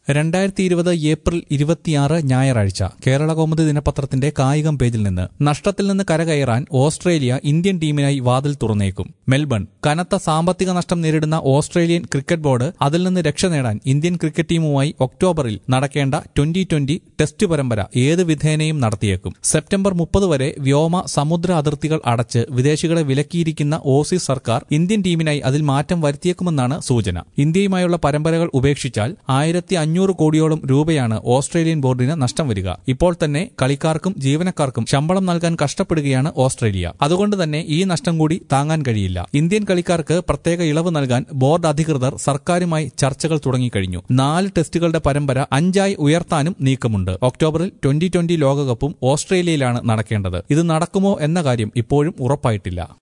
രണ്ടായിരത്തി ഇരുപത് ഏപ്രിൽ ഇരുപത്തിയാറ് ഞായറാഴ്ച കേരള കൗമുദി ദിനപത്രത്തിന്റെ കായികം പേജിൽ നിന്ന് നഷ്ടത്തിൽ നിന്ന് കരകയറാൻ ഓസ്ട്രേലിയ ഇന്ത്യൻ ടീമിനായി വാതിൽ തുറന്നേക്കും മെൽബൺ കനത്ത സാമ്പത്തിക നഷ്ടം നേരിടുന്ന ഓസ്ട്രേലിയൻ ക്രിക്കറ്റ് ബോർഡ് അതിൽ നിന്ന് രക്ഷ നേടാൻ ഇന്ത്യൻ ക്രിക്കറ്റ് ടീമുമായി ഒക്ടോബറിൽ നടക്കേണ്ട ട്വന്റി ട്വന്റി ടെസ്റ്റ് പരമ്പര ഏത് വിധേനയും നടത്തിയേക്കും സെപ്റ്റംബർ മുപ്പത് വരെ വ്യോമ സമുദ്ര അതിർത്തികൾ അടച്ച് വിദേശികളെ വിലക്കിയിരിക്കുന്ന ഓസീസ് സർക്കാർ ഇന്ത്യൻ ടീമിനായി അതിൽ മാറ്റം വരുത്തിയേക്കുമെന്നാണ് സൂചന ഇന്ത്യയുമായുള്ള പരമ്പരകൾ ഉപേക്ഷിച്ചാൽ ആയിരത്തി അഞ്ഞൂറ് കോടിയോളം രൂപയാണ് ഓസ്ട്രേലിയൻ ബോർഡിന് നഷ്ടം വരിക ഇപ്പോൾ തന്നെ കളിക്കാർക്കും ജീവനക്കാർക്കും ശമ്പളം നൽകാൻ കഷ്ടപ്പെടുകയാണ് ഓസ്ട്രേലിയ അതുകൊണ്ട് തന്നെ ഈ നഷ്ടം കൂടി താങ്ങാൻ കഴിയില്ല ഇന്ത്യൻ കളിക്കാർക്ക് പ്രത്യേക ഇളവ് നൽകാൻ ബോർഡ് അധികൃതർ സർക്കാരുമായി ചർച്ചകൾ തുടങ്ങിക്കഴിഞ്ഞു നാല് ടെസ്റ്റുകളുടെ പരമ്പര അഞ്ചായി ഉയർത്താനും നീക്കമുണ്ട് ഒക്ടോബറിൽ ട്വന്റി ട്വന്റി ലോകകപ്പും ഓസ്ട്രേലിയയിലാണ് നടക്കേണ്ടത് ഇത് നടക്കുമോ എന്ന കാര്യം ഇപ്പോഴും ഉറപ്പായിട്ടില്ല